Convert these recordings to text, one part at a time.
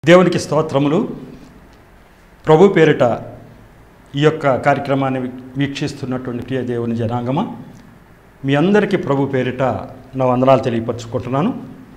దేవునికి స్తోత్రములు ప్రభు పేరిట ఈ యొక్క కార్యక్రమాన్ని వీ- వీక్షిస్తున్నటువంటి ప్రియ దేవుని జనాంగమ మీ అందరికీ ప్రభు పేరిట నా వందనాలు తెలియపరచుకుంటున్నాను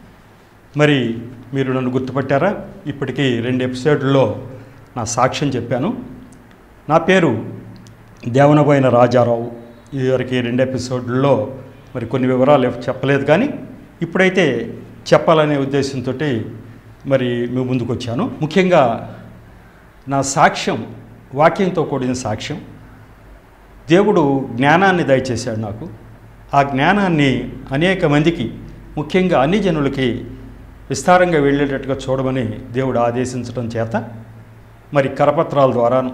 మరి మీరు నన్ను గుర్తుపట్టారా ఇప్పటికీ రెండు ఎపిసోడ్లలో నా సాక్ష్యం చెప్పాను నా పేరు దేవనబోయిన రాజారావు ఇదివరకు రెండు ఎపిసోడ్లలో మరి కొన్ని వివరాలు చెప్పలేదు కానీ ఇప్పుడైతే చెప్పాలనే ఉద్దేశంతో మరి మీ ముందుకు వచ్చాను ముఖ్యంగా నా సాక్ష్యం వాక్యంతో కూడిన సాక్ష్యం దేవుడు జ్ఞానాన్ని దయచేశాడు నాకు ఆ జ్ఞానాన్ని అనేక మందికి ముఖ్యంగా అన్ని జనులకి విస్తారంగా వెళ్ళేటట్టుగా చూడమని దేవుడు ఆదేశించడం చేత మరి కరపత్రాల ద్వారాను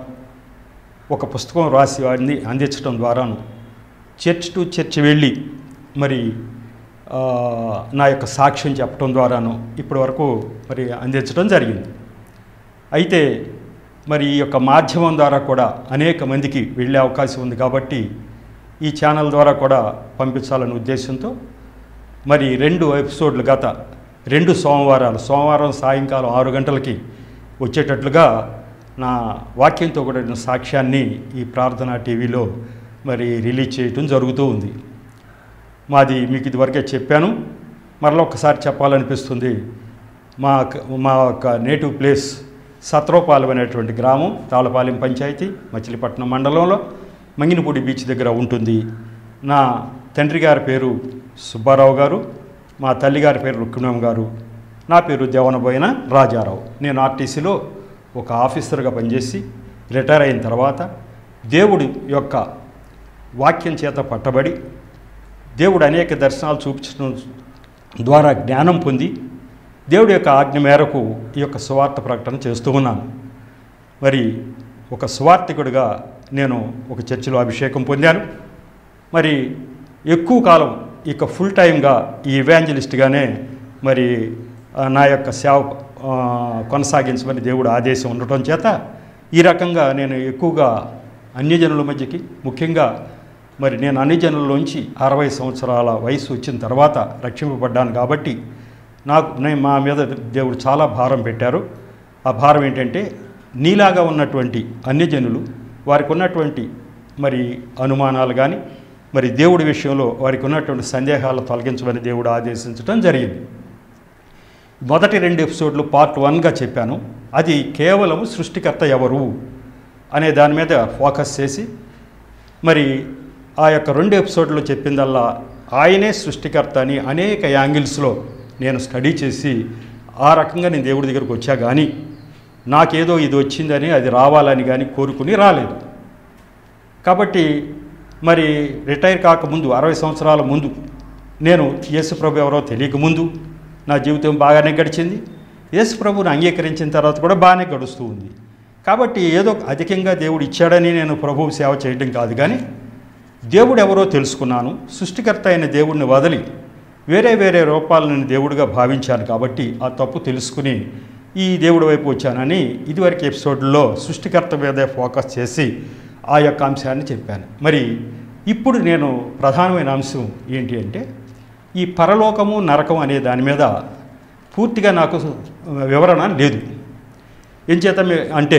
ఒక పుస్తకం రాసి వాడిని అందించడం ద్వారాను చర్చ్ టు చర్చ్ వెళ్ళి మరి ఆ, నా యొక్క సాక్ష్యం చెప్పడం ద్వారాను ఇప్పటి వరకు మరి అందించడం జరిగింది అయితే మరి ఈ యొక్క మాధ్యమం ద్వారా కూడా అనేక మందికి వెళ్ళే అవకాశం ఉంది కాబట్టి ఈ ఛానల్ ద్వారా కూడా పంపించాలనే ఉద్దేశంతో మరి రెండు ఎపిసోడ్లు గత రెండు సోమవారాలు సోమవారం సాయంకాలం ఆరు గంటలకి వచ్చేటట్లుగా నా వాక్యంతో కూడిన సాక్ష్యాన్ని ఈ ప్రార్థన టీవీలో మరి రిలీజ్ చేయటం జరుగుతూ ఉంది మాది మీకు ఇదివరకే చెప్పాను మరలా ఒకసారి చెప్పాలనిపిస్తుంది మా మా యొక్క నేటివ్ ప్లేస్ సత్రోపాలెం అనేటువంటి గ్రామం తాళపాలెం పంచాయతీ మచిలీపట్నం మండలంలో మంగినపూడి బీచ్ దగ్గర ఉంటుంది నా తండ్రి గారి పేరు సుబ్బారావు గారు మా తల్లిగారి పేరు రుక్మిణం గారు నా పేరు దేవనబోయిన రాజారావు నేను ఆర్టీసీలో ఒక ఆఫీసర్గా పనిచేసి రిటైర్ అయిన తర్వాత దేవుడి యొక్క వాక్యం చేత పట్టబడి దేవుడు అనేక దర్శనాలు చూపించడం ద్వారా జ్ఞానం పొంది దేవుడి యొక్క ఆజ్ఞ మేరకు ఈ యొక్క సువార్త ప్రకటన చేస్తూ ఉన్నాను మరి ఒక సువార్థికుడిగా నేను ఒక చర్చిలో అభిషేకం పొందాను మరి ఎక్కువ కాలం ఇక ఫుల్ టైమ్గా ఈ ఇవాంజలిస్ట్గానే మరి ఆ, నా యొక్క సేవ ఆ, కొనసాగించమని దేవుడు ఆదేశం ఉండటం చేత ఈ రకంగా నేను ఎక్కువగా అన్యజనుల మధ్యకి ముఖ్యంగా మరి నేను అన్ని జనుల్లోంచి అరవై సంవత్సరాల వయసు వచ్చిన తర్వాత రక్షింపబడ్డాను కాబట్టి నాకు నేను మా మీద దేవుడు చాలా భారం పెట్టారు ఆ భారం ఏంటంటే నీలాగా ఉన్నటువంటి అన్యజనులు వారికి ఉన్నటువంటి మరి అనుమానాలు కానీ మరి దేవుడి విషయంలో వారికి ఉన్నటువంటి సందేహాలు తొలగించమని దేవుడు ఆదేశించడం జరిగింది మొదటి రెండు ఎపిసోడ్లు పార్ట్ వన్గా చెప్పాను అది కేవలం సృష్టికర్త ఎవరు అనే దాని మీద ఫోకస్ చేసి మరి ఆ యొక్క రెండు ఎపిసోడ్లో చెప్పిందల్లా ఆయనే సృష్టికర్త అని అనేక యాంగిల్స్లో నేను స్టడీ చేసి ఆ రకంగా నేను దేవుడి దగ్గరకు వచ్చా కానీ నాకేదో ఇది వచ్చిందని అది రావాలని కానీ కోరుకుని రాలేదు కాబట్టి మరి రిటైర్ కాకముందు అరవై సంవత్సరాల ముందు నేను యేసుప్రభు ఎవరో తెలియకముందు నా జీవితం బాగానే గడిచింది యేసుప్రభుని అంగీకరించిన తర్వాత కూడా బాగానే గడుస్తూ ఉంది కాబట్టి ఏదో అధికంగా దేవుడు ఇచ్చాడని నేను ప్రభువు సేవ చేయడం కాదు కానీ దేవుడు ఎవరో తెలుసుకున్నాను సృష్టికర్త అయిన దేవుడిని వదిలి వేరే వేరే రూపాలను దేవుడిగా భావించాను కాబట్టి ఆ తప్పు తెలుసుకుని ఈ దేవుడి వైపు వచ్చానని ఇదివరకు ఎపిసోడ్లో సృష్టికర్త మీదే ఫోకస్ చేసి ఆ యొక్క అంశాన్ని చెప్పాను మరి ఇప్పుడు నేను ప్రధానమైన అంశం ఏంటి అంటే ఈ పరలోకము నరకం అనే దాని మీద పూర్తిగా నాకు వివరణ లేదు ఏం చేత మీ- అంటే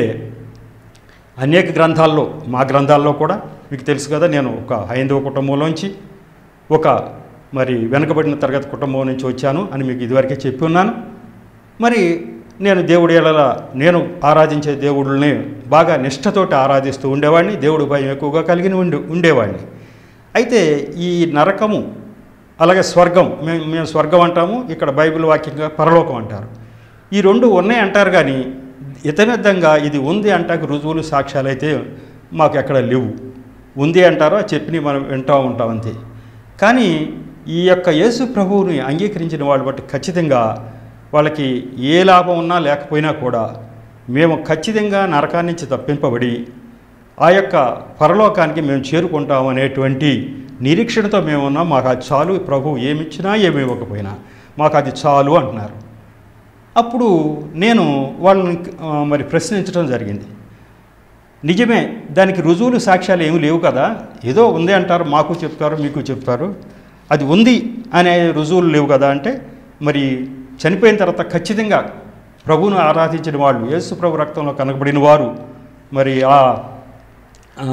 అనేక గ్రంథాల్లో మా గ్రంథాల్లో కూడా మీకు తెలుసు కదా నేను ఒక హైందవ కుటుంబంలోంచి ఒక మరి వెనకబడిన తరగతి కుటుంబం నుంచి వచ్చాను అని మీకు ఇదివరకే చెప్పి ఉన్నాను మరి నేను దేవుడి ఏళ్ళ నేను ఆరాధించే దేవుళ్ళని బాగా నిష్ఠతోటి ఆరాధిస్తూ ఉండేవాడిని దేవుడు భయం ఎక్కువగా కలిగిన ఉండే ఉండేవాడిని అయితే ఈ నరకము అలాగే స్వర్గం మేము మేము స్వర్గం అంటాము ఇక్కడ బైబిల్ వాక్యంగా పరలోకం అంటారు ఈ రెండు ఉన్నాయి అంటారు కానీ ఇతమిద్దంగా ఇది ఉంది అంటాక రుజువులు సాక్ష్యాలు అయితే మాకు ఎక్కడ లేవు ఉంది అంటారో చెప్పిన మనం వింటూ ఉంటాం అంతే కానీ ఈ యొక్క యేసు ప్రభువుని అంగీకరించిన వాళ్ళు బట్టి ఖచ్చితంగా వాళ్ళకి ఏ లాభం ఉన్నా లేకపోయినా కూడా మేము ఖచ్చితంగా నరకాన్ని నుంచి తప్పింపబడి ఆ యొక్క పరలోకానికి మేము చేరుకుంటాం అనేటువంటి నిరీక్షణతో మేము ఉన్నాం మాకు అది చాలు ప్రభు ఏమిచ్చినా ఏమి ఇవ్వకపోయినా మాకు అది చాలు అంటున్నారు అప్పుడు నేను వాళ్ళని ఆ, మరి ప్రశ్నించడం జరిగింది నిజమే దానికి రుజువులు సాక్ష్యాలు ఏమి లేవు కదా ఏదో ఉంది అంటారు మాకు చెప్తారు మీకు చెప్తారు అది ఉంది అనే రుజువులు లేవు కదా అంటే మరి చనిపోయిన తర్వాత ఖచ్చితంగా ప్రభువును ఆరాధించిన వాళ్ళు యేసు ప్రభు రక్తంలో కనకబడిన వారు మరి ఆ ఆ,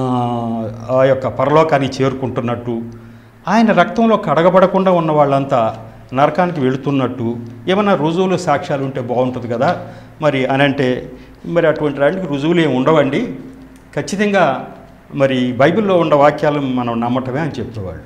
ఆ యొక్క పరలోకాన్ని చేరుకుంటున్నట్టు ఆయన రక్తంలో కడగబడకుండా ఉన్న వాళ్ళంతా నరకానికి వెళుతున్నట్టు ఏమైనా రుజువులు సాక్ష్యాలు ఉంటే బాగుంటుంది కదా మరి అని అంటే మరి అటువంటి వాటికి రుజువులు ఏమి ఉండవండి ఖచ్చితంగా మరి బైబిల్లో ఉన్న వాక్యాలను మనం నమ్మటమే అని చెప్పేవాళ్ళు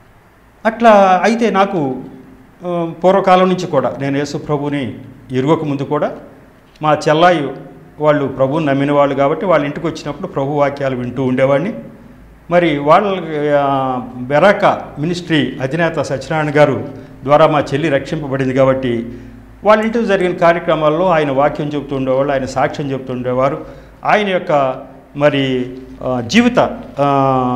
అట్లా అయితే నాకు ఆ, పూర్వకాలం నుంచి కూడా నేను యేసు ప్రభుని ఎరుగక ముందు కూడా మా చెల్లాయి వాళ్ళు ప్రభువుని నమ్మిన వాళ్ళు కాబట్టి వాళ్ళ ఇంటికి వచ్చినప్పుడు ప్రభు వాక్యాలు వింటూ ఉండేవాడిని మరి వాళ్ళ ఆ, బెరాక మినిస్ట్రీ అధినేత సత్యనారాయణ గారు ద్వారా మా చెల్లి రక్షింపబడింది కాబట్టి వాళ్ళ ఇంటికి జరిగిన కార్యక్రమాల్లో ఆయన వాక్యం చెబుతూ ఉండేవాళ్ళు ఆయన సాక్ష్యం చెబుతూ ఉండేవారు ఆయన యొక్క మరి ఆ, జీవిత ఆ,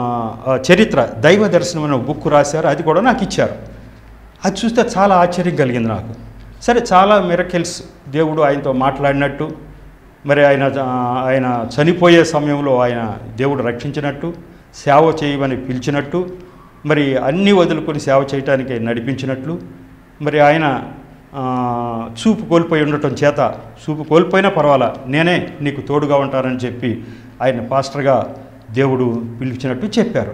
ఆ, చరిత్ర దైవ దర్శనం అనే బుక్ రాశారు అది కూడా నాకు ఇచ్చారు అది చూస్తే చాలా ఆశ్చర్యం కలిగింది నాకు సరే చాలా మిరకిల్స్ దేవుడు ఆయనతో మాట్లాడినట్టు మరి ఆయన ఆ, ఆయన చనిపోయే సమయంలో ఆయన దేవుడు రక్షించినట్టు సేవ చేయమని పిలిచినట్టు మరి అన్నీ వదులుకొని సేవ చేయటానికి నడిపించినట్లు మరి ఆయన ఆ, చూపు కోల్పోయి ఉండటం చేత చూపు కోల్పోయినా పర్వాలా నేనే నీకు తోడుగా ఉంటానని చెప్పి ఆయన పాస్టర్గా దేవుడు పిలిచినట్టు చెప్పారు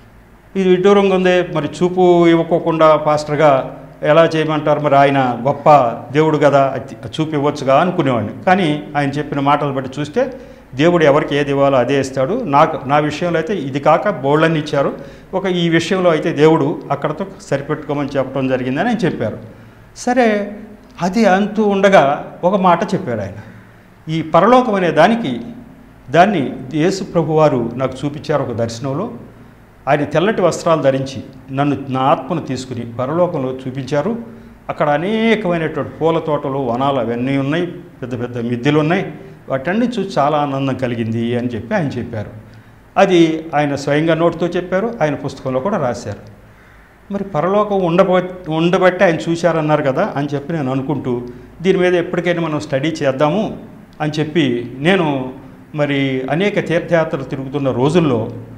ఇది విడ్డూరంగా ఉంది మరి చూపు ఇవ్వకోకుండా పాస్టర్గా ఎలా చేయమంటారు మరి ఆయన గొప్ప దేవుడు కదా అది చూపు ఇవ్వచ్చుగా అనుకునేవాడిని కానీ ఆయన చెప్పిన మాటలు బట్టి చూస్తే దేవుడు ఎవరికి ఏది ఇవ్వాలో అదే ఇస్తాడు నాకు నా విషయంలో అయితే ఇది కాక బోళ్ళని ఇచ్చారు ఒక ఈ విషయంలో అయితే దేవుడు అక్కడతో సరిపెట్టుకోమని చెప్పడం జరిగిందని ఆయన చెప్పారు సరే అది అంటూ ఉండగా ఒక మాట చెప్పారు ఆయన ఈ పరలోకం అనే దానికి దాన్ని యేసు ప్రభువారు నాకు చూపించారు ఒక దర్శనంలో ఆయన తెల్లటి వస్త్రాలు ధరించి నన్ను నా ఆత్మను తీసుకుని పరలోకంలో చూపించారు అక్కడ అనేకమైనటువంటి పూల తోటలు వనాలు అవన్నీ ఉన్నాయి పెద్ద పెద్ద మిద్దెలు ఉన్నాయి వాటన్ని చూసి చాలా ఆనందం కలిగింది అని చెప్పి ఆయన చెప్పారు అది ఆయన స్వయంగా నోటితో చెప్పారు ఆయన పుస్తకంలో కూడా రాశారు మరి పరలోకం ఉండబో ఉండబట్టి ఆయన చూశారన్నారు కదా అని చెప్పి నేను అనుకుంటూ దీని మీద ఎప్పటికైనా మనం స్టడీ చేద్దాము అని చెప్పి నేను మరి అనేక తీర్థయాత్రలు తిరుగుతున్న రోజుల్లో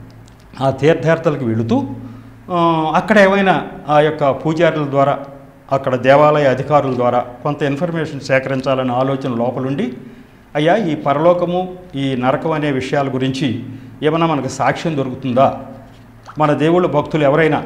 ఆ తీర్థయాత్రలకు వెళుతూ ఆ, అక్కడ ఏమైనా ఆ యొక్క పూజారుల ద్వారా అక్కడ దేవాలయ అధికారుల ద్వారా కొంత ఇన్ఫర్మేషన్ సేకరించాలనే ఆలోచన లోపలుండి అయ్యా ఈ పరలోకము ఈ నరకం అనే విషయాల గురించి ఏమైనా మనకు సాక్ష్యం దొరుకుతుందా మన దేవుళ్ళ భక్తులు ఎవరైనా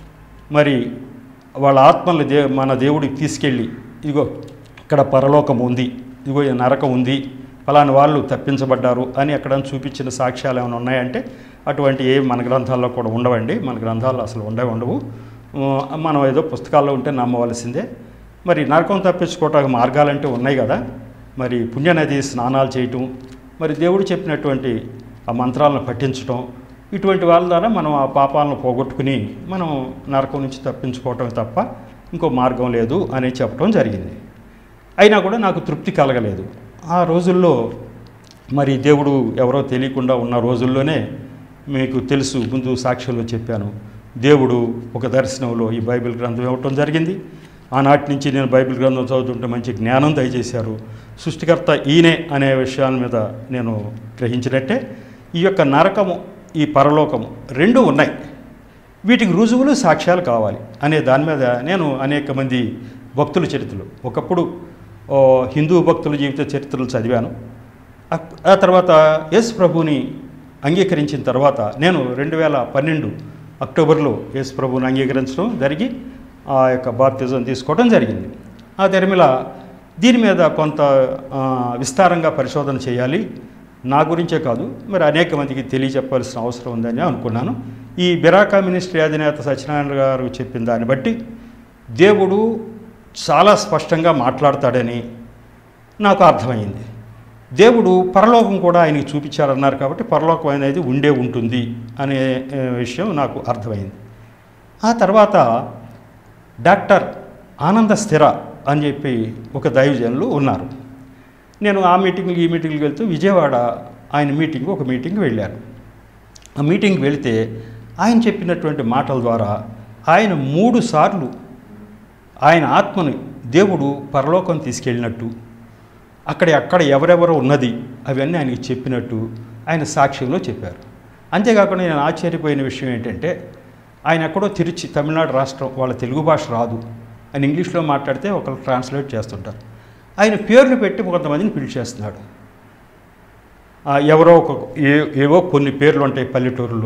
మరి వాళ్ళ ఆత్మల్ని దే మన దేవుడికి తీసుకెళ్ళి ఇదిగో ఇక్కడ పరలోకం ఉంది ఇదిగో ఈ నరకం ఉంది ఫలాని వాళ్ళు తప్పించబడ్డారు అని ఎక్కడ చూపించిన సాక్ష్యాలు ఏమైనా ఉన్నాయంటే అటువంటి ఏ మన గ్రంథాల్లో కూడా ఉండవండి మన గ్రంథాల్లో అసలు ఉండే ఉండవు ఆ, మనం ఏదో పుస్తకాల్లో ఉంటే నమ్మవలసిందే మరి నరకం తప్పించుకోవటానికి మార్గాలంటే ఉన్నాయి కదా మరి పుణ్యనది స్నానాలు చేయటం మరి దేవుడు చెప్పినటువంటి ఆ మంత్రాలను పఠించటం ఇటువంటి వాళ్ళ ద్వారా మనం ఆ పాపాలను పోగొట్టుకుని మనం నరకం నుంచి తప్పించుకోవటం తప్ప ఇంకో మార్గం లేదు అని చెప్పడం జరిగింది అయినా కూడా నాకు తృప్తి కలగలేదు ఆ రోజుల్లో మరి దేవుడు ఎవరో తెలియకుండా ఉన్న రోజుల్లోనే మీకు తెలుసు ముందు సాక్ష్యంలో చెప్పాను దేవుడు ఒక దర్శనంలో ఈ బైబిల్ గ్రంథం ఇవ్వటం జరిగింది ఆనాటి నుంచి నేను బైబిల్ గ్రంథం చదువుతుంటే మంచి జ్ఞానం దయచేశారు సృష్టికర్త ఈయనే అనే విషయాల మీద నేను గ్రహించినట్టే ఈ యొక్క నరకము ఈ పరలోకము రెండు ఉన్నాయి వీటికి రుజువులు సాక్ష్యాలు కావాలి అనే దాని మీద నేను అనేక మంది భక్తుల చరిత్రలు ఒకప్పుడు ఓ, హిందూ భక్తుల జీవిత చరిత్రలు చదివాను ఆ- ఆ తర్వాత యేసు ప్రభుని అంగీకరించిన తర్వాత నేను రెండు వేల పన్నెండు అక్టోబర్లో యేసు ప్రభుని అంగీకరించడం జరిగి ఆ యొక్క బాప్తిజం తీసుకోవడం జరిగింది ఆ తెరమిల దీని మీద కొంత ఆ, విస్తారంగా పరిశోధన చేయాలి నా గురించే కాదు మరి అనేక మందికి తెలియచెప్పాల్సిన అవసరం ఉందని అనుకున్నాను ఈ బిరాకా మినిస్ట్రీ అధినేత సత్యనారాయణ గారు చెప్పిన దాన్ని బట్టి దేవుడు చాలా స్పష్టంగా మాట్లాడతాడని నాకు అర్థమైంది దేవుడు పరలోకం కూడా ఆయనకి చూపించారన్నారు కాబట్టి పరలోకం అనేది ఉండే ఉంటుంది అనే ఏ, విషయం నాకు అర్థమైంది ఆ తర్వాత డాక్టర్ ఆనంద స్థిర అని చెప్పి ఒక దైవజనులు ఉన్నారు నేను ఆ మీటింగ్కి ఈ మీటింగ్కి వెళ్తూ విజయవాడ ఆయన మీటింగ్ ఒక మీటింగ్కి వెళ్ళాను ఆ మీటింగ్కి వెళితే ఆయన చెప్పినటువంటి మాటల ద్వారా ఆయన మూడు సార్లు ఆయన ఆత్మని దేవుడు పరలోకం తీసుకెళ్ళినట్టు అక్కడ అక్కడ ఎవరెవరు ఉన్నది అవన్నీ ఆయనకి చెప్పినట్టు ఆయన సాక్ష్యంలో చెప్పారు అంతేకాకుండా నేను ఆశ్చర్యపోయిన విషయం ఏంటంటే ఆయన ఎక్కడో తిరుచి తమిళనాడు రాష్ట్రం వాళ్ళ తెలుగు భాష రాదు ఆయన ఇంగ్లీష్లో మాట్లాడితే ఒకరు ట్రాన్స్లేట్ చేస్తుంటారు ఆయన పేర్లు పెట్టి కొంతమందిని పిలిచేస్తున్నాడు ఆ, ఎవరో ఒక ఏ ఏవో కొన్ని పేర్లు ఉంటాయి పల్లెటూరులో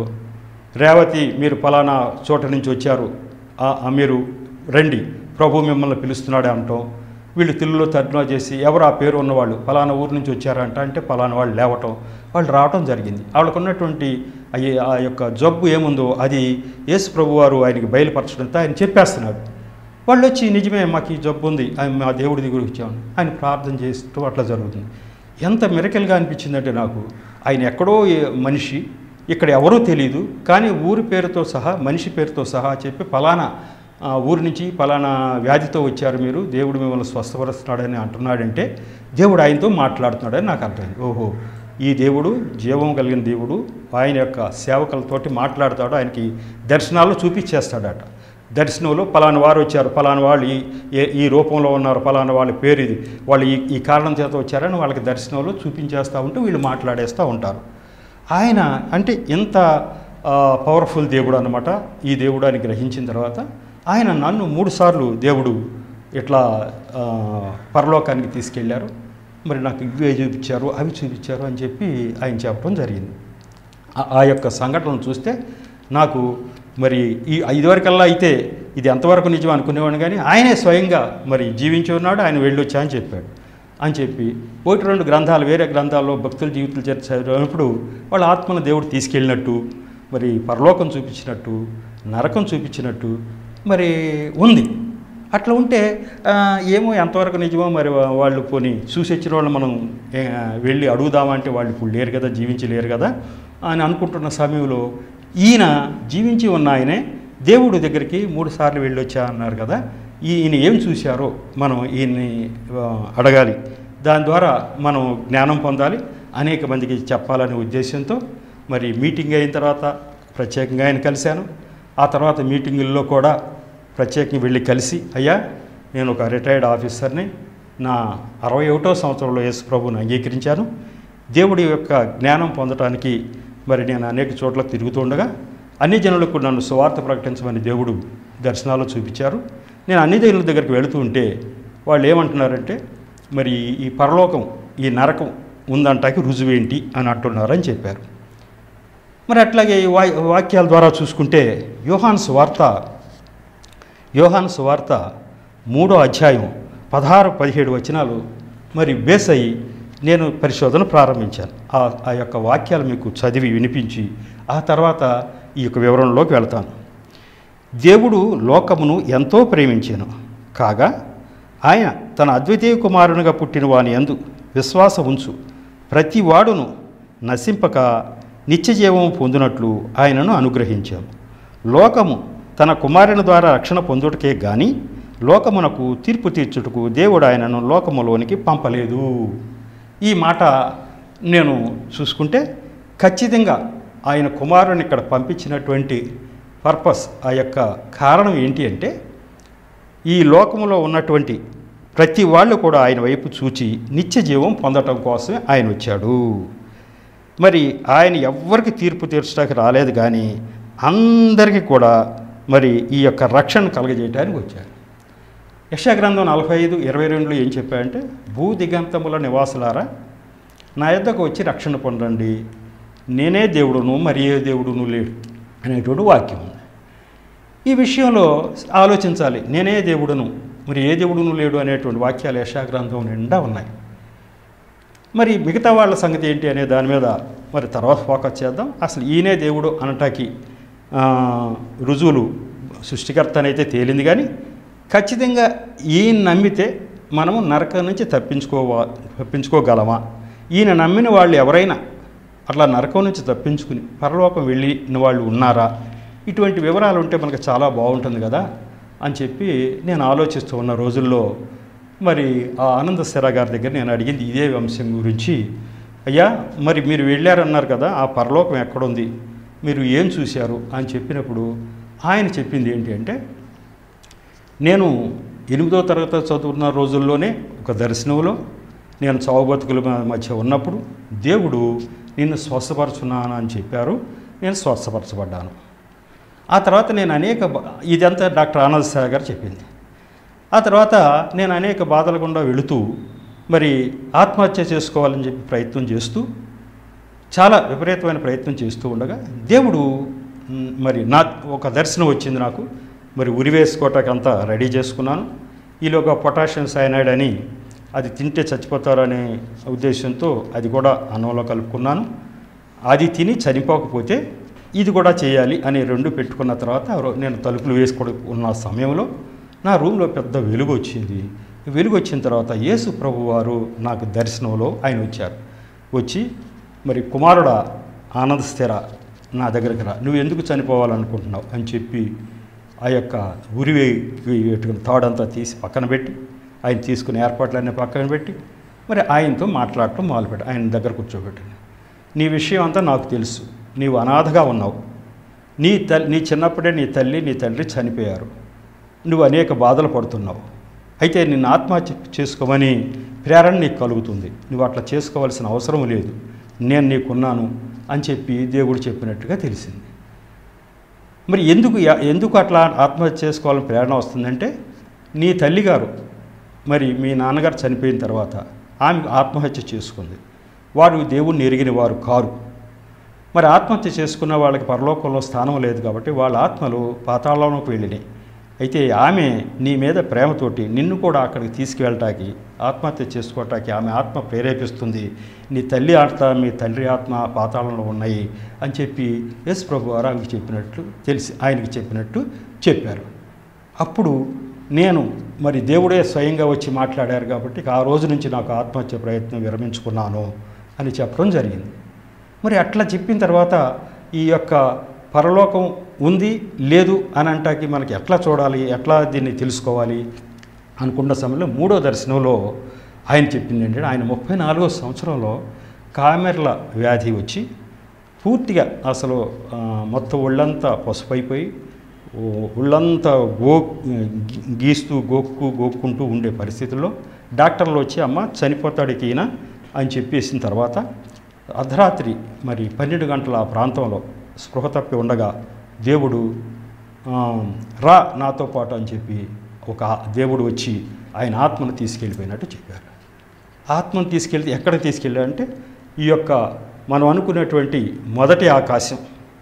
రేవతి మీరు ఫలానా చోట నుంచి వచ్చారు ఆ, ఆ, మీరు రండి ప్రభు మిమ్మల్ని పిలుస్తున్నాడే అంటాం వీళ్ళు తిల్లులో తర్జుమా చేసి ఎవరు ఆ పేరు ఉన్నవాళ్ళు ఫలానా ఊరు నుంచి వచ్చారంట అంటే ఫలానా వాళ్ళు లేవటం వాళ్ళు రావటం జరిగింది వాళ్ళకు ఉన్నటువంటి అయ్యి ఆ యొక్క జబ్బు ఏముందో అది యేసు ప్రభు వారు ఆయనకి బయలుపరచడంతో ఆయన చెప్పేస్తున్నాడు వాళ్ళు వచ్చి నిజమే మాకు ఈ జబ్బు ఉంది ఆయన మా దేవుడి దగ్గర వచ్చాము ఆయన ప్రార్థన చేస్తూ అట్లా జరుగుతుంది ఎంత మిరకల్గా అనిపించిందంటే నాకు ఆయన ఎక్కడో ఏ- మనిషి ఇక్కడ ఎవరూ తెలియదు కానీ ఊరి పేరుతో సహా మనిషి పేరుతో సహా చెప్పి ఫలానా ఆ, ఊరి నుంచి ఫలానా వ్యాధితో వచ్చారు మీరు దేవుడు మిమ్మల్ని స్వస్థపరుస్తున్నాడని అంటున్నాడంటే దేవుడు ఆయనతో మాట్లాడుతున్నాడని నాకు అర్థమైంది ఓహో ఈ దేవుడు జీవం కలిగిన దేవుడు ఆయన యొక్క సేవకులతోటి మాట్లాడతాడు ఆయనకి దర్శనాల్లో చూపించేస్తాడట దర్శనంలో పలానా వారు వచ్చారు పలానా వాళ్ళు ఈ ఏ- ఈ రూపంలో ఉన్నారు పలానా వాళ్ళ పేరు ఇది వాళ్ళు ఈ ఈ కారణం చేత వచ్చారని వాళ్ళకి దర్శనంలో చూపించేస్తూ ఉంటూ వీళ్ళు మాట్లాడేస్తూ ఉంటారు ఆయన అంటే ఇంత పవర్ఫుల్ దేవుడు అనమాట ఈ దేవుడు అని గ్రహించిన తర్వాత ఆయన నన్ను మూడుసార్లు దేవుడు ఇట్లా ఆ, పరలోకానికి తీసుకెళ్ళారు మరి నాకు ఇవే చూపించారు అవి చూపించారు అని చెప్పి ఆయన చెప్పడం జరిగింది ఆ- ఆ యొక్క సంఘటనలు చూస్తే నాకు మరి ఈ ఇదివరకల్లా అయితే ఇది ఎంతవరకు నిజం అనుకునేవాడిని కానీ ఆయనే స్వయంగా మరి జీవించి ఉన్నాడు ఆయన వెళ్ళొచ్చా అని చెప్పాడు అని చెప్పి ఒకటి రెండు గ్రంథాలు వేరే గ్రంథాల్లో భక్తుల జీవితాలు చర్చ చదివినప్పుడు వాళ్ళ ఆత్మను దేవుడు తీసుకెళ్ళినట్టు మరి పరలోకం చూపించినట్టు నరకం చూపించినట్టు మరి ఉంది అట్లా ఉంటే ఆ, ఏమో ఎంతవరకు నిజమో మరి వా- వాళ్ళు పోని చూసి వచ్చిన వాళ్ళు మనం ఏ, వెళ్ళి అడుగుదామంటే వాళ్ళు ఇప్పుడు లేరు కదా జీవించలేరు కదా అని అనుకుంటున్న సమయంలో ఈయన జీవించి ఉన్న ఆయనే దేవుడి దగ్గరికి మూడు సార్లు వెళ్ళొచ్చా అన్నారు కదా ఈయన ఏం చూశారో మనం ఈయన్ని ఆ, అడగాలి దాని ద్వారా మనం జ్ఞానం పొందాలి అనేక మందికి చెప్పాలనే ఉద్దేశంతో మరి మీటింగ్ అయిన తర్వాత ప్రత్యేకంగా ఆయన కలిశాను ఆ తర్వాత మీటింగుల్లో కూడా ప్రత్యేకంగా వెళ్ళి కలిసి అయ్యా నేను ఒక రిటైర్డ్ ఆఫీసర్ని నా అరవై ఒకటో సంవత్సరంలో యేసు ప్రభువుని అంగీకరించాను దేవుడి యొక్క జ్ఞానం పొందటానికి మరి నేను అనేక చోట్ల తిరుగుతుండగా అన్ని జనులకు నన్ను సువార్త ప్రకటించమని దేవుడు దర్శనాలు చూపించారు నేను అన్ని దేవుల దగ్గరికి వెళుతూ ఉంటే వాళ్ళు ఏమంటున్నారంటే మరి ఈ పరలోకం ఈ నరకం ఉందంటాకి రుజువేంటి అని అంటున్నారని చెప్పారు మరి అట్లాగే ఈ వా వాక్యాల ద్వారా చూసుకుంటే యోహాన్ సువార్త యోహాన్ సువార్త మూడో అధ్యాయం పదహారు పదిహేడు వచనాలు మరి బేస్ అయ్యి నేను పరిశోధన ప్రారంభించాను ఆ ఆ యొక్క వాక్యాలు మీకు చదివి వినిపించి ఆ తర్వాత ఈ యొక్క వివరణలోకి వెళ్తాను దేవుడు లోకమును ఎంతో ప్రేమించాను కాగా ఆయన తన అద్వితీయ కుమారునిగా పుట్టిన వాని యందు విశ్వాస ఉంచు ప్రతి వాడును నశింపక నిత్యజీవము పొందినట్లు ఆయనను అనుగ్రహించాను లోకము తన కుమారుని ద్వారా రక్షణ పొందుటకే గాని లోకమునకు తీర్పు తీర్చుటకు దేవుడు ఆయనను లోకములోనికి పంపలేదు ఈ మాట నేను చూసుకుంటే ఖచ్చితంగా ఆయన కుమారుని ఇక్కడ పంపించినటువంటి పర్పస్ ఆ యొక్క కారణం ఏంటి అంటే ఈ లోకంలో ఉన్నటువంటి ప్రతి వాళ్ళు కూడా ఆయన వైపు చూచి నిత్య జీవం పొందటం కోసమే ఆయన వచ్చాడు మరి ఆయన ఎవ్వరికి తీర్పు తీర్చడానికి రాలేదు కానీ అందరికీ కూడా మరి ఈ యొక్క రక్షణ కలగజేయడానికి వచ్చాడు యక్షగ్రంథం నలభై ఐదు ఇరవై రెండులో ఏం చెప్పాడంటే భూ దిగంతముల నివాసులారా నా యొద్దకు వచ్చి రక్షణ పొందండి నేనే దేవుడును మరి ఏ దేవుడును లేడు అనేటువంటి వాక్యం ఉంది ఈ విషయంలో ఆలోచించాలి నేనే దేవుడును మరి ఏ దేవుడును లేడు అనేటువంటి వాక్యాలు యశాగ్రంథం నిండా ఉన్నాయి మరి మిగతా వాళ్ళ సంగతి ఏంటి అనే దాని మీద మరి తర్వాత ఫోకస్ చేద్దాం అసలు ఈయనే దేవుడు అనటానికి ఆ, రుజువులు సృష్టికర్త అయితే తేలింది కానీ ఖచ్చితంగా ఈయన నమ్మితే మనము నరకం నుంచి తప్పించుకోవా తప్పించుకోగలమా ఈయన నమ్మిన వాళ్ళు ఎవరైనా అట్లా నరకం నుంచి తప్పించుకుని పరలోకం వెళ్ళిన వాళ్ళు ఉన్నారా ఇటువంటి వివరాలు ఉంటే మనకు చాలా బాగుంటుంది కదా అని చెప్పి నేను ఆలోచిస్తూ ఉన్న రోజుల్లో మరి ఆ ఆనంద స్థిర గారి దగ్గర నేను అడిగింది ఇదే అంశం గురించి అయ్యా మరి మీరు వెళ్ళారన్నారు కదా ఆ పరలోకం ఎక్కడుంది మీరు ఏం చూశారు అని చెప్పినప్పుడు ఆయన చెప్పింది ఏంటి అంటే నేను ఎనిమిదో తరగతి చదువుతున్న రోజుల్లోనే ఒక దర్శనంలో నేను చావు బతుకుల మధ్య ఉన్నప్పుడు దేవుడు నిన్ను స్వస్థపరచున్నాను అని చెప్పారు నేను స్వస్థపరచబడ్డాను ఆ తర్వాత నేను అనేక బ- ఇదంతా డాక్టర్ ఆనంద్ సార్ గారు చెప్పింది ఆ తర్వాత నేను అనేక బాధల గుండా వెళుతూ మరి ఆత్మహత్య చేసుకోవాలని చెప్పి ప్రయత్నం చేస్తూ చాలా విపరీతమైన ప్రయత్నం చేస్తూ ఉండగా దేవుడు మ్, మరి నా ఒక దర్శనం వచ్చింది నాకు మరి ఉరి వేసుకోవటానికి అంతా రెడీ చేసుకున్నాను ఈలోగా పొటాషియం సైనైడ్ అని అది తింటే చచ్చిపోతారనే ఉద్దేశంతో అది కూడా అన్నంలో కలుపుకున్నాను అది తిని చనిపోకపోతే ఇది కూడా చేయాలి అని రెండు పెట్టుకున్న తర్వాత రో- నేను తలుపులు వేసుకోవడం ఉన్న సమయంలో నా రూమ్లో పెద్ద వెలుగు వచ్చింది వెలుగు వచ్చిన తర్వాత యేసు ప్రభు వారు నాకు దర్శనంలో ఆయన వచ్చారు వచ్చి మరి కుమారుడా ఆనంద స్థిర నా దగ్గరికి రా నువ్వు ఎందుకు చనిపోవాలనుకుంటున్నావు అని చెప్పి ఆ యొక్క ఉరి పెట్టుకుని తాడంతా తీసి పక్కన పెట్టి ఆయన తీసుకునే ఏర్పాట్లన్నీ పక్కన పెట్టి మరి ఆయనతో మాట్లాడటం మొదలుపెట్టి ఆయన దగ్గర కూర్చోబెట్టాను నీ విషయం అంతా నాకు తెలుసు నీవు అనాథగా ఉన్నావు నీ తల్లి నీ చిన్నప్పుడే నీ తల్లి నీ తండ్రి చనిపోయారు నువ్వు అనేక బాధలు పడుతున్నావు అయితే నిన్ను ఆత్మహత్య చేసుకోమని ప్రేరణ నీకు కలుగుతుంది నువ్వు అట్లా చేసుకోవాల్సిన అవసరం లేదు నేను నీకున్నాను అని చెప్పి దేవుడు చెప్పినట్టుగా తెలిసింది మరి ఎందుకు యా- ఎందుకు అట్లా ఆత్మహత్య చేసుకోవాలని ప్రేరణ వస్తుందంటే నీ తల్లిగారు మరి మీ నాన్నగారు చనిపోయిన తర్వాత ఆమె ఆత్మహత్య చేసుకుంది వారు దేవుణ్ణి ఎరిగిన వారు కారు మరి ఆత్మహత్య చేసుకున్న వాళ్ళకి పరలోకంలో స్థానం లేదు కాబట్టి వాళ్ళ ఆత్మలు పాతాళంలోకి వెళ్ళినాయి అయితే ఆమె నీ మీద ప్రేమతోటి నిన్ను కూడా అక్కడికి తీసుకువెళ్ళటానికి ఆత్మహత్య చేసుకోవటానికి ఆమె ఆత్మ ప్రేరేపిస్తుంది నీ తల్లి ఆత్మ మీ తండ్రి ఆత్మ పాతాళంలో ఉన్నాయి అని చెప్పి యేసు ప్రభు వారు ఆమెకి చెప్పినట్లు తెలిసి ఆయనకి చెప్పినట్టు చెప్పారు అప్పుడు నేను మరి దేవుడే స్వయంగా వచ్చి మాట్లాడారు కాబట్టి ఆ రోజు నుంచి నాకు ఆత్మహత్య ప్రయత్నం విరమించుకున్నాను అని చెప్పడం జరిగింది మరి అట్లా చెప్పిన తర్వాత ఈ యొక్క పరలోకం ఉంది లేదు అని అంటాకి మనకి ఎట్లా చూడాలి ఎట్లా దీన్ని తెలుసుకోవాలి అనుకున్న సమయంలో మూడో దర్శనంలో ఆయన చెప్పింది ఏంటంటే ఆయన ముప్పై నాలుగో సంవత్సరంలో కామెర్ల వ్యాధి వచ్చి పూర్తిగా అసలు ఆ, మొత్తం ఒళ్ళంతా పసుపైపోయి ఓ- ఒళ్ళంతా గో గీ- గీస్తూ గోక్కు గోక్కుంటూ ఉండే పరిస్థితుల్లో డాక్టర్లు వచ్చి అమ్మ చనిపోతాడు ఇక ఈయన అని చెప్పేసిన తర్వాత అర్ధరాత్రి మరి పన్నెండు గంటల ఆ ప్రాంతంలో స్పృహ తప్పి ఉండగా దేవుడు ఆ, రా నాతో పాటు అని చెప్పి ఒక దేవుడు వచ్చి ఆయన ఆత్మను తీసుకెళ్ళిపోయినట్టు చెప్పారు ఆత్మను తీసుకెళ్తే ఎక్కడికి తీసుకెళ్ళారంటే ఈ యొక్క మనం అనుకున్నటువంటి మొదటి ఆకాశం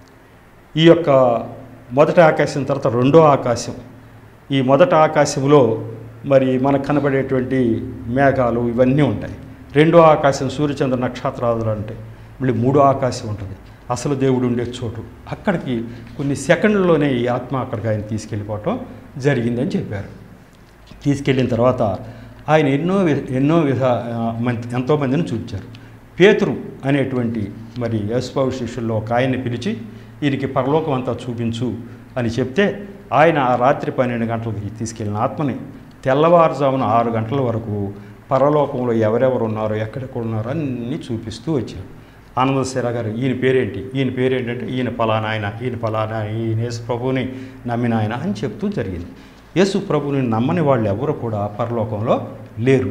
ఈ యొక్క మొదటి ఆకాశం తర్వాత రెండో ఆకాశం ఈ మొదటి ఆకాశంలో మరి మనకు కనబడేటువంటి మేఘాలు ఇవన్నీ ఉంటాయి రెండో ఆకాశం సూర్యచంద్ర నక్షత్రాలు ఉంటాయి మళ్ళీ మూడో ఆకాశం ఉంటుంది అసలు దేవుడు ఉండే చోటు అక్కడికి కొన్ని సెకండ్లలోనే ఈ ఆత్మ అక్కడికి ఆయన తీసుకెళ్ళిపోవటం జరిగిందని చెప్పారు తీసుకెళ్ళిన తర్వాత ఆయన ఎన్నో వి- ఎన్నో విధ ఆ, మంది ఎంతోమందిని చూపించారు పేతురు అనేటువంటి మరి యశ్వావు శిష్యుల్లో ఒక ఆయన్ని పిలిచి ఈయనకి పరలోకం అంతా చూపించు అని చెప్తే ఆయన ఆ రాత్రి పన్నెండు గంటలకి తీసుకెళ్ళిన ఆత్మని తెల్లవారుజామున ఆరు గంటల వరకు పరలోకంలో ఎవరెవరు ఉన్నారో ఎక్కడెక్కడ ఉన్నారో అన్నీ చూపిస్తూ వచ్చారు ఆనందశీర గారు ఈయన పేరేంటి ఈయన పేరేంటంటే ఈయన పలానా ఆయన ఈయన పలానా ఆయన, ఈయన యేసు ప్రభువుని నమ్మిన ఆయన అని చెప్తూ జరిగింది యేసు ప్రభువుని నమ్మని వాళ్ళు ఎవరు కూడా పరలోకంలో లేరు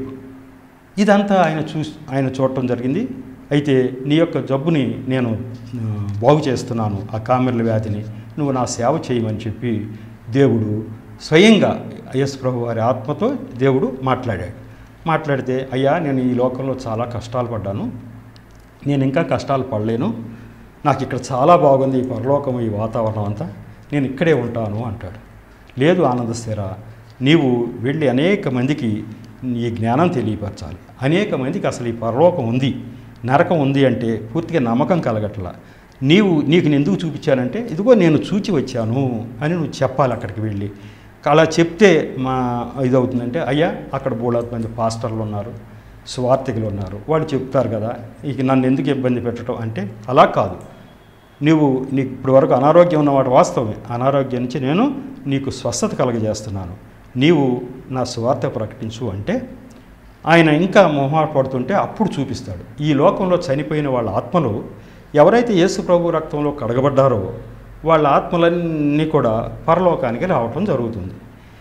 ఇదంతా ఆయన చూ ఆయన చూడటం జరిగింది అయితే నీ యొక్క జబ్బుని నేను ఆ, బాగు చేస్తున్నాను ఆ కామెర్ల వ్యాధిని నువ్వు నా సేవ చేయమని చెప్పి దేవుడు స్వయంగా యేసు ప్రభు వారి ఆత్మతో దేవుడు మాట్లాడాడు మాట్లాడితే అయ్యా నేను ఈ లోకంలో చాలా కష్టాలు పడ్డాను నేను ఇంకా కష్టాలు పడలేను నాకు ఇక్కడ చాలా బాగుంది ఈ పరలోకం ఈ వాతావరణం అంతా నేను ఇక్కడే ఉంటాను అంటాడు లేదు ఆనందస్థిర నీవు వెళ్ళి అనేక మందికి ఈ జ్ఞానం తెలియపరచాలి అనేక మందికి అసలు ఈ పరలోకం ఉంది నరకం ఉంది అంటే పూర్తిగా నమ్మకం కలగట్ల నీవు నీకు నేను ఎందుకు చూపించానంటే ఇదిగో నేను చూచి వచ్చాను అని నువ్వు చెప్పాలి అక్కడికి వెళ్ళి అలా చెప్తే మా ఇదవుతుందంటే అయ్యా అక్కడ బోళాది మంది పాస్టర్లు ఉన్నారు స్వార్థికులు ఉన్నారు వాళ్ళు చెప్తారు కదా ఇక నన్ను ఎందుకు ఇబ్బంది పెట్టడం అంటే అలా కాదు నీవు నీకు ఇప్పటి వరకు అనారోగ్యం ఉన్నవాడు వాస్తవమే అనారోగ్యం నుంచి నేను నీకు స్వస్థత కలగజేస్తున్నాను నీవు నా స్వార్థ ప్రకటించు అంటే ఆయన ఇంకా మొహమాట పడుతుంటే అప్పుడు చూపిస్తాడు ఈ లోకంలో చనిపోయిన వాళ్ళ ఆత్మలు ఎవరైతే యేసు ప్రభు రక్తంలో కడగబడ్డారో వాళ్ళ ఆత్మలన్నీ కూడా పరలోకానికి రావటం జరుగుతుంది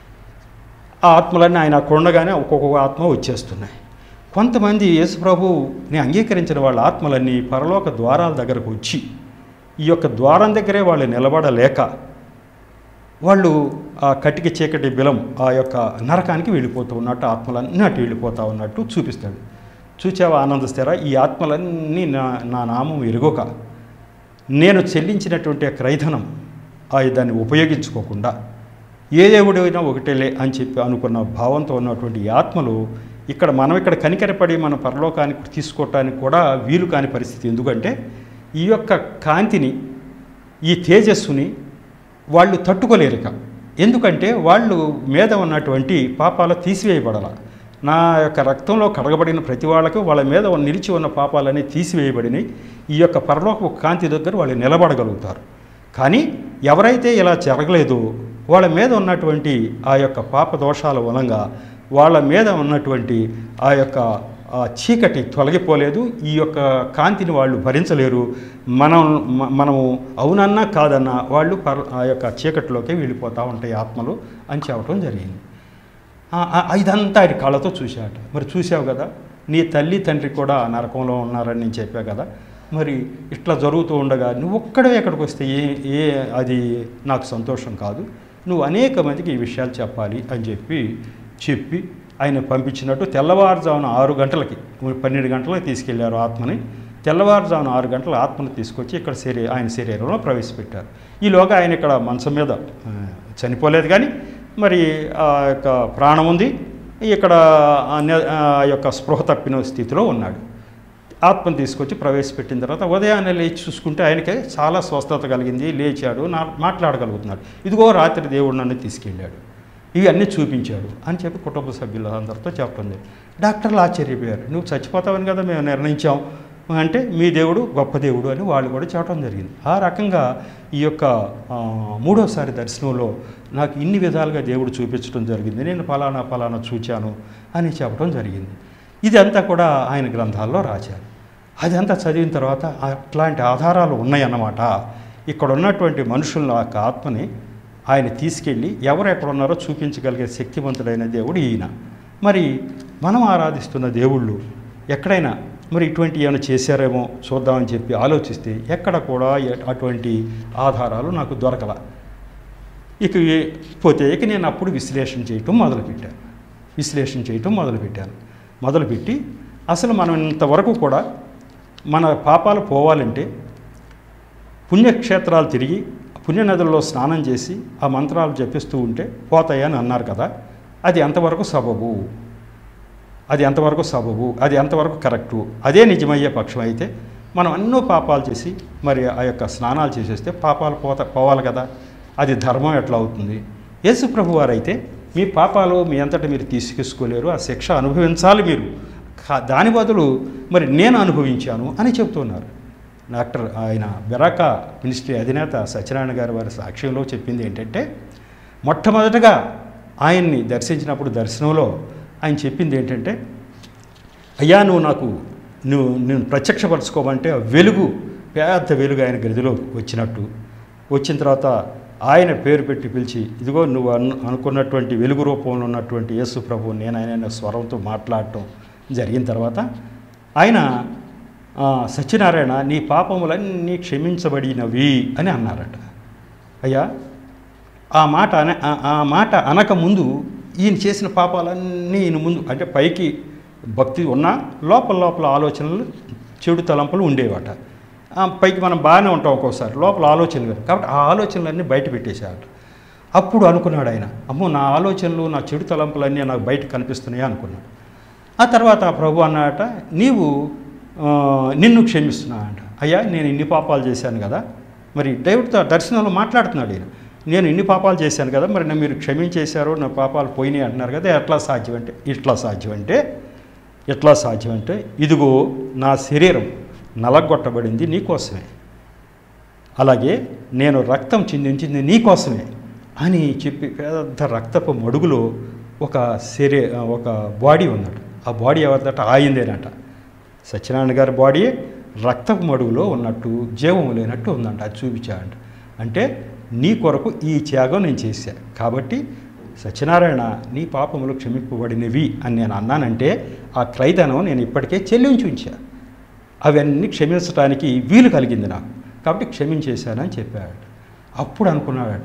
ఆ ఆత్మలన్నీ ఆయన అక్కడ ఉండగానే ఒక్కొక్క ఆత్మ వచ్చేస్తున్నాయి కొంతమంది యేసు ప్రభుని అంగీకరించిన వాళ్ళ ఆత్మలన్నీ పరలోక ద్వారాల దగ్గరకు వచ్చి ఈ యొక్క ద్వారం దగ్గరే వాళ్ళు నిలబడలేక వాళ్ళు ఆ కటిక చీకటి బిలం ఆ యొక్క నరకానికి వెళ్ళిపోతూ ఉన్నట్టు ఆత్మలన్నీ అటు వెళ్ళిపోతూ ఉన్నట్టు చూపిస్తాడు చూచావా ఆనందిస్తారా ఈ ఆత్మలన్నీ నా నా నామం ఎరుగక నేను చెల్లించినటువంటి ఆ క్రైధనం ఆ దాన్ని ఉపయోగించుకోకుండా ఏ దేవుడైనా ఒకటేలే అని చెప్పి అనుకున్న భావంతో ఉన్నటువంటి ఈ ఆత్మలు ఇక్కడ మనం ఇక్కడ కనికరపడి మన పరలోకానికి తీసుకోవటానికి కూడా వీలు కాని పరిస్థితి ఎందుకంటే ఈ యొక్క కాంతిని ఈ తేజస్సుని వాళ్ళు తట్టుకోలేరుక ఎందుకంటే వాళ్ళు మీద ఉన్నటువంటి పాపాలు తీసివేయబడాల నా యొక్క రక్తంలో కడగబడిన ప్రతి వాళ్ళకి వాళ్ళ మీద ఉన్న- నిలిచి ఉన్న పాపాలన్నీ తీసివేయబడినాయి ఈ యొక్క పరలోక కాంతి దగ్గర వాళ్ళు నిలబడగలుగుతారు కానీ ఎవరైతే ఇలా జరగలేదో వాళ్ళ మీద ఉన్నటువంటి ఆ యొక్క పాప దోషాల మూలంగా వాళ్ళ మీద ఉన్నటువంటి ఆ యొక్క ఆ చీకటి తొలగిపోలేదు ఈ యొక్క కాంతిని వాళ్ళు భరించలేరు మనం మ- మనము అవునన్నా కాదన్నా వాళ్ళు పర్ ఆ యొక్క చీకటిలోకి వెళ్ళిపోతూ ఉంటాయి ఆత్మలు అని చెప్పడం జరిగింది ఆ- ఆ- ఇదంతా ఆయన కళ్ళతో చూశాట మరి చూసావు కదా నీ తల్లి తండ్రి కూడా ఆ నరకంలో ఉన్నారని నేను చెప్పా కదా మరి ఇట్లా జరుగుతూ ఉండగా నువ్వు ఒక్కడే ఎక్కడికి వస్తే ఏ ఏ అది నాకు సంతోషం కాదు నువ్వు అనేక మందికి ఈ విషయాలు చెప్పాలి అని చెప్పి చెప్పి ఆయన పంపించినట్టు తెల్లవారుజామున ఆరు గంటలకి పన్నెండు గంటలకు తీసుకెళ్లారు ఆత్మని తెల్లవారుజామున ఆరు గంటల ఆత్మను తీసుకొచ్చి ఇక్కడ శరీ ఆయన శరీరంలో ప్రవేశపెట్టారు ఈలోగా ఆయన ఇక్కడ మంచం మీద ఆ, చనిపోలేదు కానీ మరి ఆ యొక్క ప్రాణం ఉంది ఇక్కడ ఆ నె- ఆ యొక్క స్పృహ తప్పిన స్థితిలో ఉన్నాడు ఆత్మను తీసుకొచ్చి ప్రవేశపెట్టిన తర్వాత ఉదయాన్నే లేచి చూసుకుంటే ఆయనకే చాలా స్వస్థత కలిగింది లేచాడు నా మాట్లాడగలుగుతున్నాడు ఇదిగో రాత్రి దేవుడు నన్ను తీసుకెళ్ళాడు ఇవన్నీ చూపించాడు అని చెప్పి కుటుంబ సభ్యులందరితో చెప్పడం జరిగింది డాక్టర్లు ఆశ్చర్యపోయారు నువ్వు చచ్చిపోతావని కదా మేము నిర్ణయించాం అంటే మీ దేవుడు గొప్ప దేవుడు అని వాళ్ళు కూడా చెప్పడం జరిగింది ఆ రకంగా ఈ యొక్క ఆ, మూడోసారి దర్శనంలో నాకు ఇన్ని విధాలుగా దేవుడు చూపించడం జరిగింది నేను ఫలానా ఫలానా చూచాను అని చెప్పడం జరిగింది ఇదంతా కూడా ఆయన గ్రంథాల్లో రాశారు అదంతా చదివిన తర్వాత అట్లాంటి ఆధారాలు ఉన్నాయన్నమాట ఇక్కడ ఉన్నటువంటి మనుషుల యొక్క ఆత్మని ఆయన తీసుకెళ్ళి ఎవరు ఎక్కడ ఉన్నారో చూపించగలిగే శక్తివంతుడైన దేవుడు ఈయన మరి మనం ఆరాధిస్తున్న దేవుళ్ళు ఎక్కడైనా మరి ఇటువంటి ఏమైనా చేశారేమో చూద్దామని చెప్పి ఆలోచిస్తే ఎక్కడ కూడా ఎ- అటువంటి ఆధారాలు నాకు దొరకల ఇక ఏ- పోతే ఇక నేను అప్పుడు విశ్లేషణ చేయటం మొదలుపెట్టాను విశ్లేషణ చేయటం మొదలుపెట్టాను మొదలుపెట్టి అసలు మనం ఇంతవరకు కూడా మన పాపాలు పోవాలంటే పుణ్యక్షేత్రాలు తిరిగి పుణ్యనదుల్లో స్నానం చేసి ఆ మంత్రాలు జపిస్తూ ఉంటే పోతాయని అన్నారు కదా అది ఎంతవరకు సబబు అది ఎంతవరకు సబబు అది ఎంతవరకు కరెక్టు అదే నిజమయ్యే పక్షం అయితే మనం ఎన్నో పాపాలు చేసి మరి ఆ యొక్క స్నానాలు చేసేస్తే పాపాలు పోత పోవాలి కదా అది ధర్మం ఎట్లా అవుతుంది యేసు ప్రభు వారైతే మీ పాపాలు మీ అంతటా మీరు తీసుకెసుకోలేరు ఆ శిక్ష అనుభవించాలి మీరు కా- దాని బదులు మరి నేను అనుభవించాను అని చెప్తున్నారు డాక్టర్ ఆయన బెరాకా మినిస్ట్రీ అధినేత సత్యనారాయణ గారి వారి సాక్ష్యంలో చెప్పింది ఏంటంటే మొట్టమొదటగా ఆయన్ని దర్శించినప్పుడు దర్శనంలో ఆయన చెప్పింది ఏంటంటే అయ్యా నువ్వు నాకు నువ్వు నేను ప్రత్యక్షపరచుకోమంటే ఆ వెలుగు పెద్ద వెలుగు ఆయన గదిలో వచ్చినట్టు వచ్చిన తర్వాత ఆయన పేరు పెట్టి పిలిచి ఇదిగో నువ్వు అను అనుకున్నటువంటి వెలుగు రూపంలో ఉన్నటువంటి యేసు ప్రభు నేను ఆయన స్వరంతో మాట్లాడటం జరిగిన తర్వాత ఆయన ఆ, సత్యనారాయణ నీ పాపములన్నీ క్షమించబడినవి అని అన్నారట అయ్యా ఆ మాట అన ఆ- ఆ మాట అనక ముందు ఈయన చేసిన పాపాలన్నీ ఈయన ముందు అంటే పైకి భక్తి ఉన్నా లోపల లోపల ఆలోచనలు చెడు తలంపులు ఉండేవాట ఆ, పైకి మనం బాగానే ఉంటాం ఒక్కోసారి లోపల ఆలోచనలు వేరు. కాబట్టి ఆ ఆలోచనలన్నీ బయట పెట్టేశాడు అప్పుడు అనుకున్నాడు ఆయన అమ్మో నా ఆలోచనలు నా చెడు తలంపులన్నీ నాకు బయట కనిపిస్తున్నాయి అనుకున్నాడు ఆ తర్వాత ప్రభు అన్నట నీవు ఆ, నిన్ను క్షమిస్తున్నా అంట అయ్యా నేను ఇన్ని పాపాలు చేశాను కదా మరి దేవుడితో దర్శనంలో మాట్లాడుతున్నాడు ఈయన నేను ఇన్ని పాపాలు చేశాను కదా మరి నన్ను మీరు క్షమించేశారు నా పాపాలు పోయినాయి అంటున్నారు కదా ఎట్లా సాధ్యం అంటే ఇట్లా సాధ్యం అంటే ఎట్లా సాధ్యం అంటే ఇదిగో నా శరీరం నలగొట్టబడింది నీకోసమే అలాగే నేను రక్తం చిందించింది నీకోసమే అని చెప్పి పెద్ద రక్తపు మడుగులో ఒక శరీ ఒక బాడీ ఉందట ఆ బాడీ ఎవరిదట ఆయిందేనట సత్యనారాయణ గారి బాడీ రక్తపు మడుగులో ఉన్నట్టు జీవం లేనట్టు ఉందంట అది చూపించాడంట అంటే నీ కొరకు ఈ త్యాగం నేను చేశా కాబట్టి సత్యనారాయణ నీ పాపములు క్షమింపబడినవి అని నేను అన్నానంటే ఆ క్రైదనం నేను ఇప్పటికే చెల్లించి ఉంచా అవన్నీ క్షమించడానికి వీలు కలిగింది నాకు కాబట్టి క్షమించేశానని చెప్పాడట అప్పుడు అనుకున్నాడట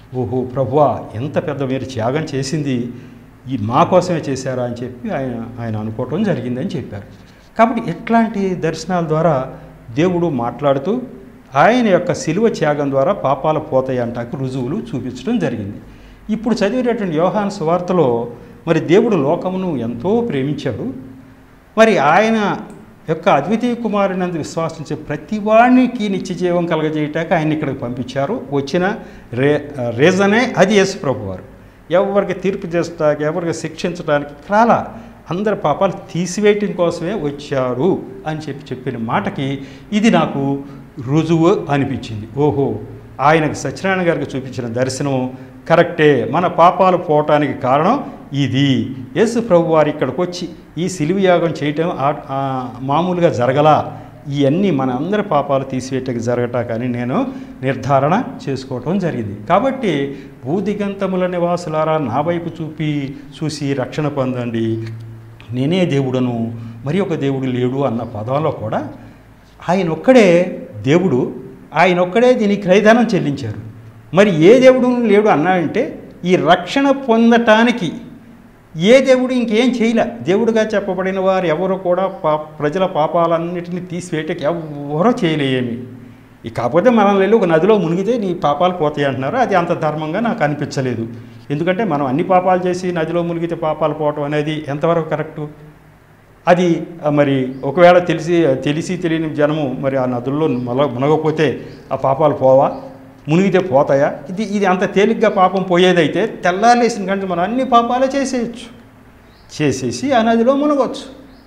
ఓహో ప్రభువా ఎంత పెద్ద మీరు త్యాగం చేసింది ఈ మా కోసమే చేశారా అని చెప్పి ఆయన ఆయన అనుకోవటం జరిగిందని చెప్పారు కాబట్టి ఇట్లాంటి దర్శనాల ద్వారా దేవుడు మాట్లాడుతూ ఆయన యొక్క శిలువ త్యాగం ద్వారా పాపాలు పోతాయి అంటాకు రుజువులు చూపించడం జరిగింది ఇప్పుడు చదివేటటువంటి యోహాన్ సువార్తలో మరి దేవుడు లోకమును ఎంతో ప్రేమించాడు మరి ఆయన యొక్క అద్వితీయ కుమారునందు విశ్వాసించే ప్రతి వాడికి నిత్య జీవం కలగజేయటానికి ఆయన ఇక్కడికి పంపించారు వచ్చిన రే రీజనే అది యేసు ప్రభు వారు ఎవరికి తీర్పు చేస్తానికి ఎవరికి శిక్షించడానికి రాలా అందరి పాపాలు తీసివేయటం కోసమే వచ్చారు అని చెప్పి చెప్పిన మాటకి ఇది నాకు రుజువు అనిపించింది ఓహో ఆయనకు సత్యనారాయణ గారికి చూపించిన దర్శనం కరెక్టే మన పాపాలు పోవటానికి కారణం ఇది యేసు ప్రభు వారు ఇక్కడికి వచ్చి ఈ సిలువ యాగం చేయటం ఆ- ఆ మామూలుగా జరగలా ఇవన్నీ మన అందరి పాపాలు తీసివేయటకి జరగటా కానీ నేను నిర్ధారణ చేసుకోవటం జరిగింది కాబట్టి భూదిగంతముల నివాసులారా నా వైపు చూపి చూసి రక్షణ పొందండి నేనే దేవుడను మరి ఒక దేవుడు లేడు అన్న పదంలో కూడా ఆయన ఒక్కడే దేవుడు ఆయన ఒక్కడే దీనికి క్రయధనం చెల్లించారు మరి ఏ దేవుడు లేడు అన్నాడంటే ఈ రక్షణ పొందటానికి ఏ దేవుడు ఇంకేం చేయలే దేవుడుగా చెప్పబడిన వారు ఎవరు కూడా పా ప్రజల పాపాలన్నిటిని తీసివేయటకి ఎవరో చేయలేమి ఈ కాకపోతే మనల్ని వెళ్ళి ఒక నదిలో మునిగితే నీ పాపాలు పోతాయి అంటున్నారు అది అంత ధర్మంగా నాకు అనిపించలేదు ఎందుకంటే మనం అన్ని పాపాలు చేసి నదిలో మునిగితే పాపాలు పోవటం అనేది ఎంతవరకు కరెక్టు అది ఆ, మరి ఒకవేళ తెలిసి తెలిసి తెలియని జనము మరి ఆ నదుల్లో ముల మునగకపోతే ఆ పాపాలు పోవా మునిగితే పోతాయా ఇది ఇది అంత తేలిగ్గా పాపం పోయేదైతే తెల్లారేసిన కంటే మనం అన్ని పాపాలే చేసేయచ్చు చేసేసి ఆ నదిలో మునగవచ్చు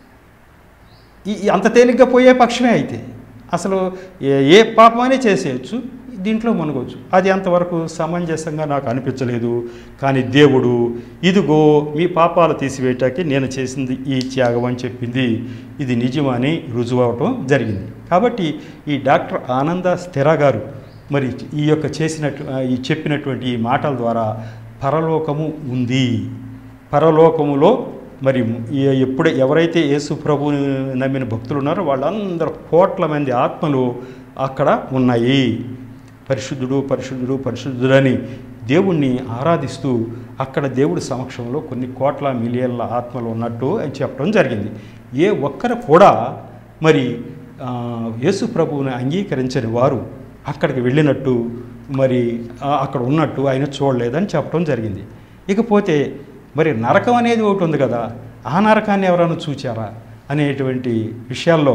ఈ ఈ అంత తేలిగ్గా పోయే పక్షమే అయితే అసలు ఏ ఏ పాపమైనా చేసేయచ్చు దీంట్లో మునగవచ్చు అది అంతవరకు సమంజసంగా నాకు అనిపించలేదు కానీ దేవుడు ఇదిగో మీ పాపాలు తీసివేయటానికి నేను చేసింది ఈ త్యాగం అని చెప్పింది ఇది నిజమని రుజువు అవటం జరిగింది కాబట్టి ఈ డాక్టర్ ఆనంద స్థిర గారు మరి ఈ యొక్క చేసినట్టు ఈ చెప్పినటువంటి ఈ మాటల ద్వారా పరలోకము ఉంది పరలోకములో మరి ఈ- ఎప్పుడే ఎవరైతే యేసు ప్రభువుని నమ్మిన భక్తులు ఉన్నారో వాళ్ళందరూ కోట్ల మంది ఆత్మలు అక్కడ ఉన్నాయి పరిశుద్ధుడు పరిశుద్ధుడు పరిశుద్ధుడని దేవుణ్ణి ఆరాధిస్తూ అక్కడ దేవుడి సమక్షంలో కొన్ని కోట్ల మిలియన్ల ఆత్మలు ఉన్నట్టు అని చెప్పడం జరిగింది ఏ ఒక్కరు కూడా మరి ఆ, యేసు ప్రభువుని అంగీకరించని వారు అక్కడికి వెళ్ళినట్టు మరి ఆ, అక్కడ ఉన్నట్టు ఆయన చూడలేదని చెప్పడం జరిగింది ఇకపోతే మరి నరకం అనేది ఒకటి ఉంది కదా ఆ నరకాన్ని ఎవరైనా చూచారా అనేటువంటి విషయాల్లో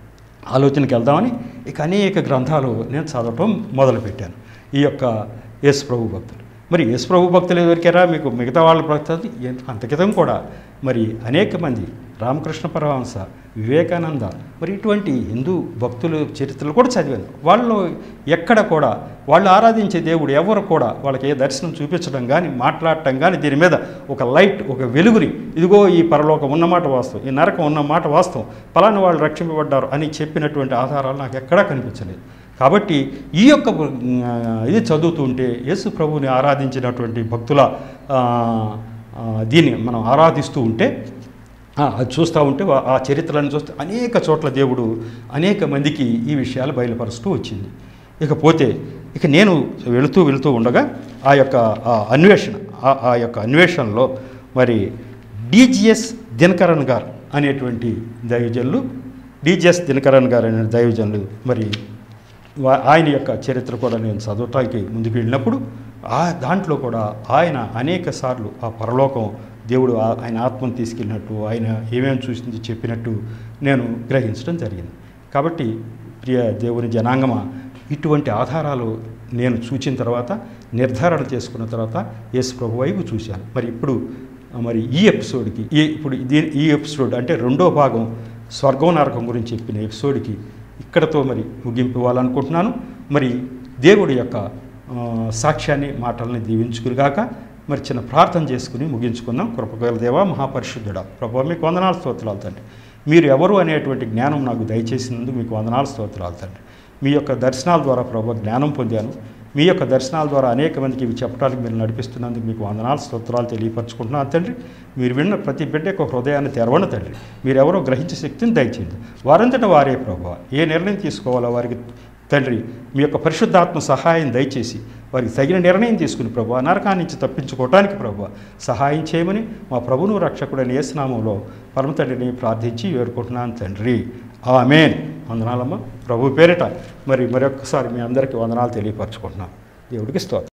ఆలోచనకి వెళ్దామని ఇక అనేక గ్రంథాలు నేను చదవటం మొదలుపెట్టాను ఈ యొక్క యేసు ప్రభు భక్తులు మరి యేసు ప్రభు భక్తులు దొరికారా మీకు మిగతా వాళ్ళ భక్తులు ఎంత- అంత క్రితం కూడా మరి అనేక మంది రామకృష్ణ పరమహంస వివేకానంద మరి ఇటువంటి హిందూ భక్తుల చరిత్రలు కూడా చదివాను వాళ్ళు ఎక్కడ కూడా వాళ్ళు ఆరాధించే దేవుడు ఎవరు కూడా వాళ్ళకి ఏ దర్శనం చూపించడం కానీ మాట్లాడటం కానీ దీని మీద ఒక లైట్ ఒక వెలుగుని ఇదిగో ఈ పరలోకం ఉన్నమాట వాస్తవం ఈ నరకం ఉన్నమాట వాస్తవం పలానా వాళ్ళు రక్షింపబడ్డారు అని చెప్పినటువంటి ఆధారాలు నాకు ఎక్కడా కనిపించలేదు కాబట్టి ఈ యొక్క ఆ, ఇది చదువుతుంటే యేసు ప్రభువుని ఆరాధించినటువంటి భక్తుల ఆ, ఆ, దీన్ని మనం ఆరాధిస్తూ ఉంటే ఆ, అది చూస్తూ ఉంటే వా- ఆ చరిత్రలను చూస్తే అనేక చోట్ల దేవుడు అనేక మందికి ఈ విషయాలు బయలుపరుస్తూ వచ్చింది ఇకపోతే ఇక నేను వెళుతూ వెళుతూ ఉండగా ఆ యొక్క ఆ అన్వేషణ ఆ- ఆ యొక్క అన్వేషణలో మరి డిజిఎస్ దినకరన్ గారు అనేటువంటి దైవజనులు డిజిఎస్ దినకరన్ గారు అనే దైవజనులు మరి వా- ఆయన యొక్క చరిత్ర కూడా నేను చదవటానికి ముందుకు వెళ్ళినప్పుడు ఆ దాంట్లో కూడా ఆయన అనేక సార్లు ఆ పరలోకం దేవుడు ఆ- ఆయన ఆత్మను తీసుకెళ్ళినట్టు ఆయన ఏమేమి చూసింది చెప్పినట్టు నేను గ్రహించడం జరిగింది కాబట్టి ప్రియ దేవుని జనాంగమా ఇటువంటి ఆధారాలు నేను చూచిన తర్వాత నిర్ధారణ చేసుకున్న తర్వాత యేసు ప్రభు వైపు చూశాను మరి ఇప్పుడు ఆ, మరి ఈ ఎపిసోడ్కి ఈ ఇప్పుడు దీ ఈ ఎపిసోడ్ అంటే రెండో భాగం స్వర్గం నరకం గురించి చెప్పిన ఎపిసోడ్కి ఇక్కడతో మరి ముగింపు ఇవ్వాలనుకుంటున్నాను మరి దేవుడి యొక్క ఆ, సాక్ష్యాన్ని మాటల్ని దీవించుకునిగాక మరి చిన్న ప్రార్థన చేసుకుని ముగించుకుందాం కృపగల దేవా మహాపరిశుద్ధుడా ప్రభు మీకు వందనాలు స్తోత్రాలు తండ్రి మీరు ఎవరు అనేటువంటి జ్ఞానం నాకు దయచేసినందుకు మీకు వందనాలు స్తోత్రాలు తండ్రి మీ యొక్క దర్శనాల ద్వారా ప్రభు జ్ఞానం పొందాను మీ యొక్క దర్శనాల ద్వారా అనేక మందికి ఇవి చెప్పడానికి మీరు నడిపిస్తున్నందుకు మీకు వందనాలు స్తోత్రాలు తెలియపరచుకుంటున్నాను తండ్రి మీరు విన్న ప్రతి బిడ్డ యొక్క హృదయాన్ని తెరవను తండ్రి మీరెవరో గ్రహించే శక్తిని దయచేయండి వారంతట వారే ప్రభు ఏ నిర్ణయం తీసుకోవాలో వారికి తండ్రి మీ యొక్క పరిశుద్ధాత్మ సహాయం దయచేసి వారికి తగిన నిర్ణయం తీసుకుని ప్రభు ఆ నరకాన్ని నుంచి తప్పించుకోవటానికి ప్రభు సహాయం చేయమని మా ప్రభును రక్షకుడని యేసునామంలో పరమ తండ్రిని ప్రార్థించి వేడుకుంటున్నాను తండ్రి ఆమెన్ వందనాలమ్మ ప్రభు పేరిట మరి మరొకసారి మీ అందరికీ వందనాలు తెలియపరచుకుంటున్నాను దేవుడికి స్తోత్రం